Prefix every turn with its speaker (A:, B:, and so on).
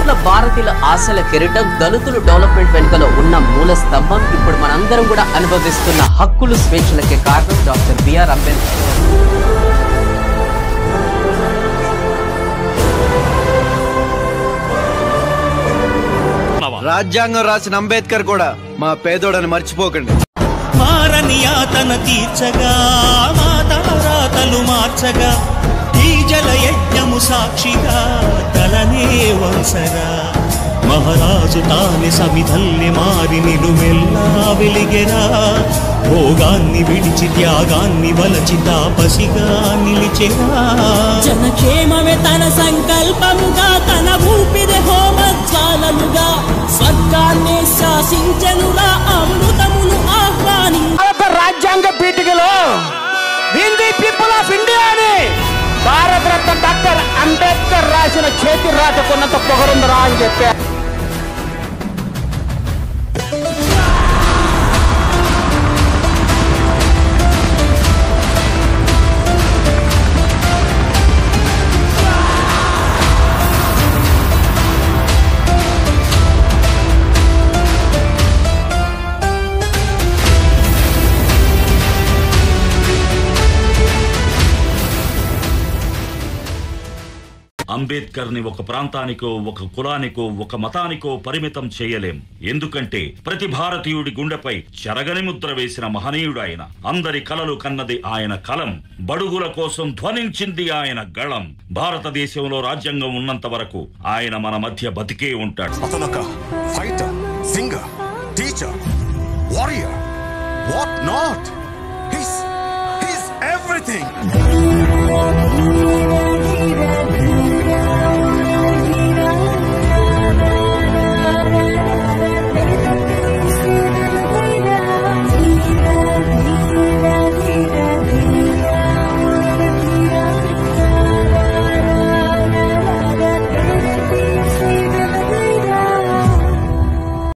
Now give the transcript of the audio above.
A: కోట్ల భారతీయుల ఆశల కెరటం దళితులు డెవలప్మెంట్ వెనుకలో ఉన్న మూల స్తంభం ఇప్పుడు మనందరం కూడా అనుభవిస్తున్న హక్కులు స్వేచ్ఛలకే కారణం డాక్టర్ బిఆర్ అంబేద్కర్
B: రాజ్యాంగం రాసిన అంబేద్కర్ కూడా మా పేదోడని మర్చిపోకండి
C: మారని యాతన తీర్చగా మాతారాతలు మార్చగా ఈ జల యజ్ఞము సాక్షిగా తలనే వంసరా మహారాజు తాని సమిధల్ని మారి నిలుమెల్లా వెలిగెరా భోగాన్ని విడిచి త్యాగాన్ని వలచి తాపసిగా నిలిచెరా
D: జనక్షేమమే తన సంకల్పముగా తన ఊపిరి హోమజ్వాలముగా స్వర్గాన్ని శాసించనురా అమృతమును ఆహ్వాని
E: భారత రాజ్యాంగ పీఠికలో హిందీ పీపుల్ ఆఫ్ ఇండియా అని భారతరత్న డాక్టర్ అంబేద్కర్ రాసిన చేతి రాతకున్నంత పొగరుందరా అని చెప్పారు
F: అంబేద్కర్ ని ఒక ప్రాంతానికో ఒక కులానికో ఒక మతానికో పరిమితం చేయలేం ఎందుకంటే ప్రతి భారతీయుడి గుండెపై చెరగని ముద్ర వేసిన మహనీయుడు ఆయన అందరి కలలు కన్నది ఆయన కలం బడుగుల కోసం ధ్వనించింది ఆయన గళం భారతదేశంలో రాజ్యాంగం ఉన్నంత వరకు ఆయన మన మధ్య బతికే ఉంటాడు
G: అతనొక fighter singer teacher warrior what not his his everything